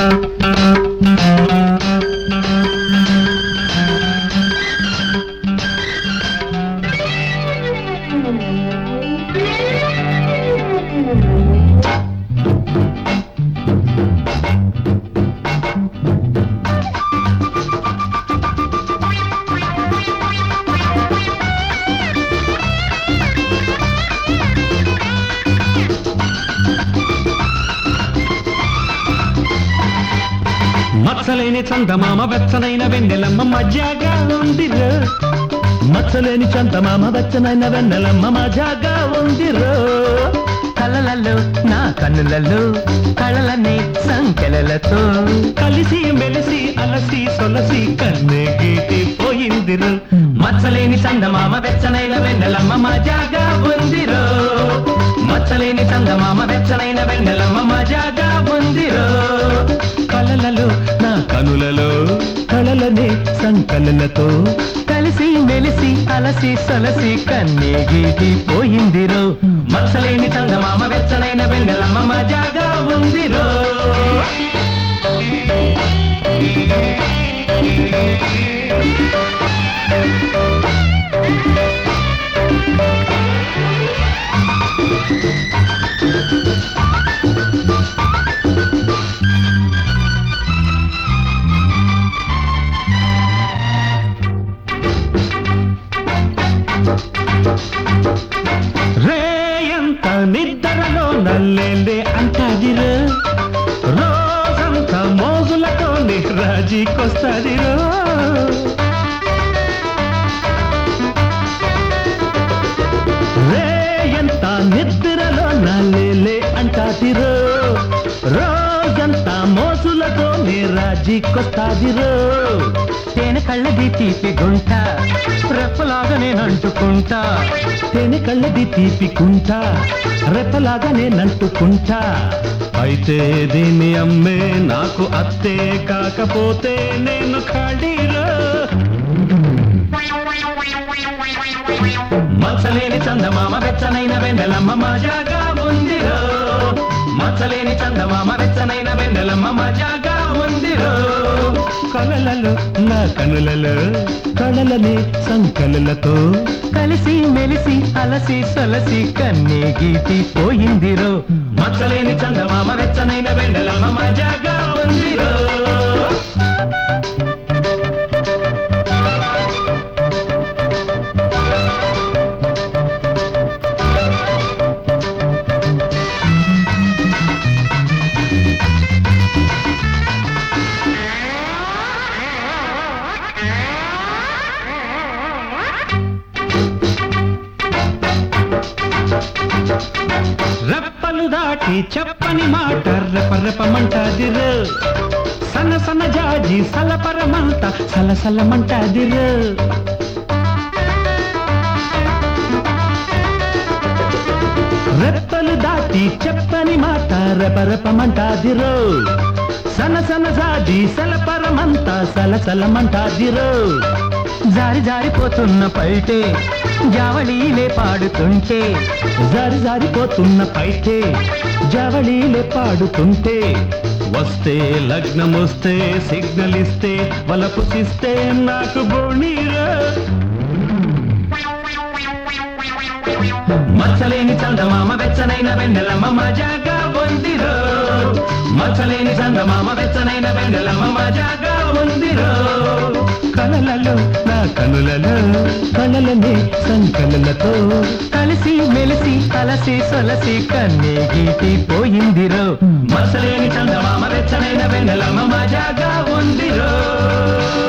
మచ్చలేని చందమామ వెచ్చనైన వెన్నెలమ్మ మజ్జాగా ఉందిరో మచ్చలేని చందమామ వెచ్చనైన వెన్నెలమ్మ మజాగా ఉందిరో కలలలో నా కన్నులలో కళలనే సంకెలలతో కలిసి మెలిసి అలసి సొలసి కన్నే గీటి పోయిందిరు మచ్చలేని చందమామ వెచ్చనైన వెన్నెలమ్మ మజాగా ఉందిరో మచ్చలేని చందమామ వెచ్చనైన వెన్నెలమ్మ మజాగా ఉందిరో కలలలో నా కనులలో కళలనే సంకలలతో కలిసి మెలిసి అలసి సొలసి కన్నే గీటి పోయిందిరో మచ్చలేని చందమామ వెచ్చనైన వెన్నెలమ్మ మజాగా ఉందిరో రేయంత నిద్రలో నల్లేందే అంటాదిరో రోజంతా మోజులతో రాజీకొస్తాదిరో రేయంత నిద్రలో నల్లేలే అంటాదిరో రోజంతా మోజులతో రాజీకొస్తాదిరో తేనె కళ్ళది తీపి గుంట రెప్పలాగా నేను అంటుకుంటా తేనె కళ్ళది తీపికుంటా రెప్పలాగా నేనంటుకుంటా అయితే దీన్ని అమ్మే నాకు అత్తే కాకపోతే నేను ఖాళీలో మచ్చలేని చందమామ వెచ్చనైన వెన్నెలమ్మ మజాగా ఉందిరో మచ్చలేని చందమామ వెచ్చనైన వెన్నెలమ్మ మజాగా ఉందిరో కలలలో నా కనులలో కళలని సంకలలతో కలిసి మెలిసి అలసి సొలసి కన్నే గీటి పోయిందిరో మచ్చలేని చందమామ వెచ్చనైన వెన్నెలమ్మ మజాగా ఉందిరో రెప్పలు దాటి చెప్పని మాట రెపరెపమంటాదిరు సన్న సన్న జాజి సలపరమంట సలసలమంటాదిరు రెప్పలు దాటి చెప్పని మాట రెపరెపమంటాదిరు సన్న సన్న జాజి సలపరమంత సలసలమంటాదిరు జారి జారిపోతున్న పల్టే జావళీలే పాడుతుంటే జారి జారిపోతున్న పైటే జవళీలే పాడుతుంటే వస్తే లగ్నం వస్తే సిగ్నల్ ఇస్తే వలపు తీస్తే నాకు బోణీరా మచ్చలేని చందమామ వెచ్చనైన వెన్నెలమ్మ మజాగా ఉందిరో మచ్చలేని చందమామ వెచ్చనైన వెన్నెలమ్మ మజాగా ఉందిరో కలలలో నా కనులలో కళలని సంకలలతో కలిసి మెలిసి అలసి సొలసి కన్నే గీటి పోయిందిరో మచ్చలేని చందమామ వెచ్చనైన వెన్నెలమ్మ మజాగా ఉందిరో